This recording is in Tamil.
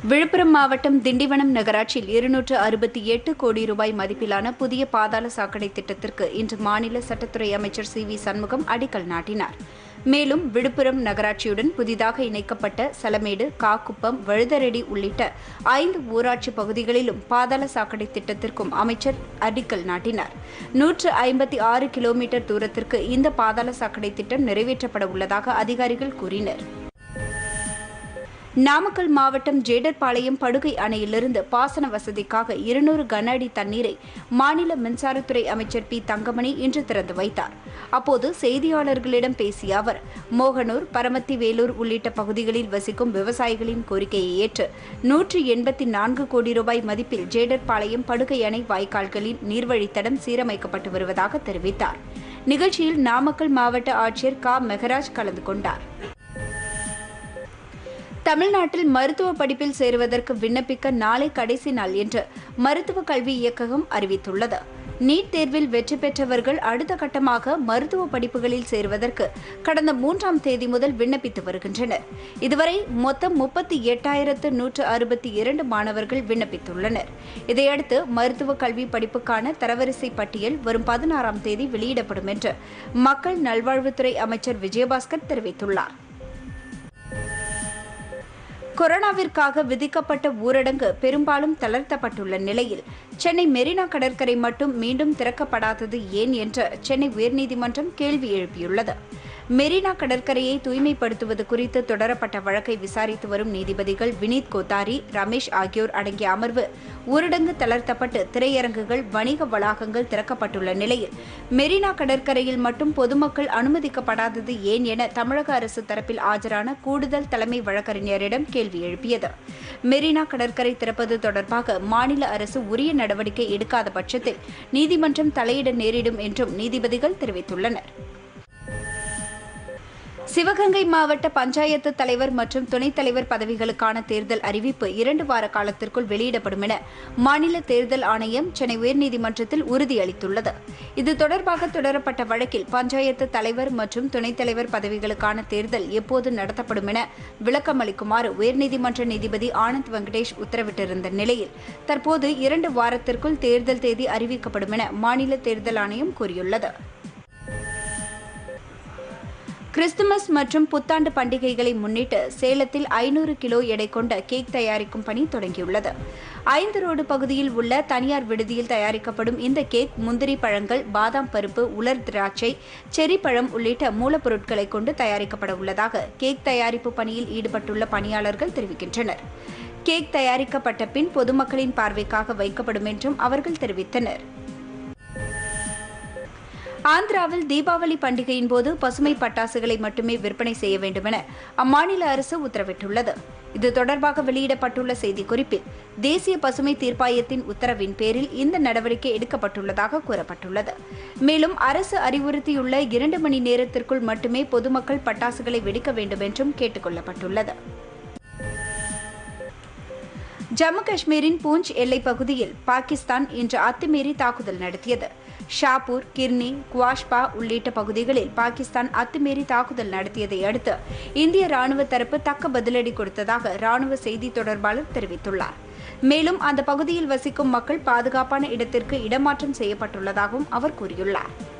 விழுப்புரம் மாவட்டம் திண்டிவனம் நகராட்சியில் இருநூற்று அறுபத்தி எட்டு கோடி ரூபாய் மதிப்பிலான புதிய பாதாள சாக்கடை திட்டத்திற்கு இன்று மாநில சட்டத்துறை அமைச்சர் சி வி சண்முகம் அடிக்கல் நாட்டினார் மேலும் விழுப்புரம் நகராட்சியுடன் புதிதாக இணைக்கப்பட்ட சலமேடு காக்குப்பம் வழுதரெடி உள்ளிட்ட ஐந்து ஊராட்சி பகுதிகளிலும் பாதாள சாக்கடை திட்டத்திற்கும் அமைச்சர் அடிக்கல் நாட்டினார் நூற்று ஐம்பத்தி ஆறு கிலோமீட்டர் தூரத்திற்கு இந்த பாதாள சாக்கடை திட்டம் நிறைவேற்றப்பட உள்ளதாக அதிகாரிகள் கூறினர் நாமக்கல் மாவட்டம் ஜேடர்பாளையம் படுகை அணையிலிருந்து பாசன வசதிக்காக இருநூறு கன அடி தண்ணீரை மாநில மின்சாரத்துறை அமைச்சர் பி தங்கமணி இன்று திறந்து வைத்தார் அப்போது செய்தியாளர்களிடம் பேசிய அவர் மோகனூர் பரமத்தி வேலூர் உள்ளிட்ட பகுதிகளில் வசிக்கும் விவசாயிகளின் கோரிக்கையை ஏற்று நூற்றி எண்பத்தி நான்கு கோடி ரூபாய் மதிப்பில் ஜேடர்பாளையம் படுகை அணை வாய்க்கால்களின் நீர்வழித்தடம் சீரமைக்கப்பட்டு வருவதாக தெரிவித்தார் நிகழ்ச்சியில் நாமக்கல் மாவட்ட ஆட்சியர் கா மெகராஜ் கலந்து கொண்டார் தமிழ்நாட்டில் மருத்துவ படிப்பில் சேருவதற்கு விண்ணப்பிக்க நாளை கடைசி நாள் என்று மருத்துவ கல்வி இயக்ககம் அறிவித்துள்ளது நீட் தேர்வில் வெற்றி பெற்றவர்கள் அடுத்த கட்டமாக மருத்துவ படிப்புகளில் சேருவதற்கு கடந்த மூன்றாம் தேதி முதல் விண்ணப்பித்து வருகின்றனர் இதுவரை மொத்தம் முப்பத்தி எட்டாயிரத்து நூற்று அறுபத்தி இரண்டு மாணவர்கள் விண்ணப்பித்துள்ளனர் இதையடுத்து மருத்துவ கல்வி படிப்புக்கான தரவரிசை பட்டியல் வரும் பதினாறாம் தேதி வெளியிடப்படும் என்று மக்கள் நல்வாழ்வுத்துறை அமைச்சர் விஜயபாஸ்கர் தெரிவித்துள்ளார் கொரோனாவிற்காக விதிக்கப்பட்ட ஊரடங்கு பெரும்பாலும் தளர்த்தப்பட்டுள்ள நிலையில் சென்னை மெரினா கடற்கரை மட்டும் மீண்டும் திறக்கப்படாதது ஏன் என்று சென்னை உயர்நீதிமன்றம் கேள்வி எழுப்பியுள்ளது மெரினா கடற்கரையை தூய்மைப்படுத்துவது குறித்து தொடரப்பட்ட வழக்கை விசாரித்து வரும் நீதிபதிகள் வினீத் கோத்தாரி ரமேஷ் ஆகியோர் அடங்கிய அமர்வு ஊரடங்கு தளர்த்தப்பட்டு திரையரங்குகள் வணிக வளாகங்கள் திறக்கப்பட்டுள்ள நிலையில் மெரினா கடற்கரையில் மட்டும் பொதுமக்கள் அனுமதிக்கப்படாதது ஏன் என தமிழக அரசு தரப்பில் ஆஜரான கூடுதல் தலைமை வழக்கறிஞரிடம் கேள்வி எழுப்பியது மெரினா கடற்கரை திறப்பது தொடர்பாக மாநில அரசு உரிய நடவடிக்கை எடுக்காத பட்சத்தில் நீதிமன்றம் தலையிட நேரிடும் என்றும் நீதிபதிகள் தெரிவித்துள்ளனர் சிவகங்கை மாவட்ட பஞ்சாயத்து தலைவர் மற்றும் துணைத் தலைவர் பதவிகளுக்கான தேர்தல் அறிவிப்பு இரண்டு வார காலத்திற்குள் வெளியிடப்படும் என மாநில தேர்தல் ஆணையம் சென்னை உயர்நீதிமன்றத்தில் உறுதியளித்துள்ளது இது தொடர்பாக தொடரப்பட்ட வழக்கில் பஞ்சாயத்து தலைவர் மற்றும் துணைத் தலைவர் பதவிகளுக்கான தேர்தல் எப்போது நடத்தப்படும் என விளக்கம் அளிக்குமாறு உயர்நீதிமன்ற நீதிபதி ஆனந்த் வெங்கடேஷ் உத்தரவிட்டிருந்த நிலையில் தற்போது இரண்டு வாரத்திற்குள் தேர்தல் தேதி அறிவிக்கப்படும் என மாநில தேர்தல் ஆணையம் கூறியுள்ளது கிறிஸ்துமஸ் மற்றும் புத்தாண்டு பண்டிகைகளை முன்னிட்டு சேலத்தில் ஐநூறு கிலோ எடை கொண்ட கேக் தயாரிக்கும் பணி தொடங்கியுள்ளது ஐந்து ரோடு பகுதியில் உள்ள தனியார் விடுதியில் தயாரிக்கப்படும் இந்த கேக் முந்திரி பழங்கள் பாதாம் பருப்பு உலர் திராட்சை செரி பழம் உள்ளிட்ட மூலப்பொருட்களை கொண்டு தயாரிக்கப்பட உள்ளதாக கேக் தயாரிப்பு பணியில் ஈடுபட்டுள்ள பணியாளர்கள் தெரிவிக்கின்றனர் கேக் தயாரிக்கப்பட்ட பின் பொதுமக்களின் பார்வைக்காக வைக்கப்படும் என்றும் அவர்கள் தெரிவித்தனர் ஆந்திராவில் தீபாவளி பண்டிகையின் போது பசுமை பட்டாசுகளை மட்டுமே விற்பனை செய்ய வேண்டுமென அம்மாநில அரசு உத்தரவிட்டுள்ளது இது தொடர்பாக வெளியிடப்பட்டுள்ள செய்திக்குறிப்பில் தேசிய பசுமை தீர்ப்பாயத்தின் உத்தரவின் பேரில் இந்த நடவடிக்கை எடுக்கப்பட்டுள்ளதாக கூறப்பட்டுள்ளது மேலும் அரசு அறிவுறுத்தியுள்ள இரண்டு மணி நேரத்திற்குள் மட்டுமே பொதுமக்கள் பட்டாசுகளை வெடிக்க வேண்டும் என்றும் கேட்டுக் கொள்ளப்பட்டுள்ளது ஜம்மு காஷ்மீரின் பூஞ்ச் எல்லைப் பகுதியில் பாகிஸ்தான் இன்று அத்துமீறி தாக்குதல் நடத்தியது ஷாப்பூர் கிர்னி குவாஷ்பா உள்ளிட்ட பகுதிகளில் பாகிஸ்தான் அத்துமீறி தாக்குதல் நடத்தியதை அடுத்து இந்திய ராணுவ தரப்பு தக்க பதிலடி கொடுத்ததாக ராணுவ செய்தி தொடர்பாளர் தெரிவித்துள்ளார் மேலும் அந்த பகுதியில் வசிக்கும் மக்கள் பாதுகாப்பான இடத்திற்கு இடமாற்றம் செய்யப்பட்டுள்ளதாகவும் அவர் கூறியுள்ளார்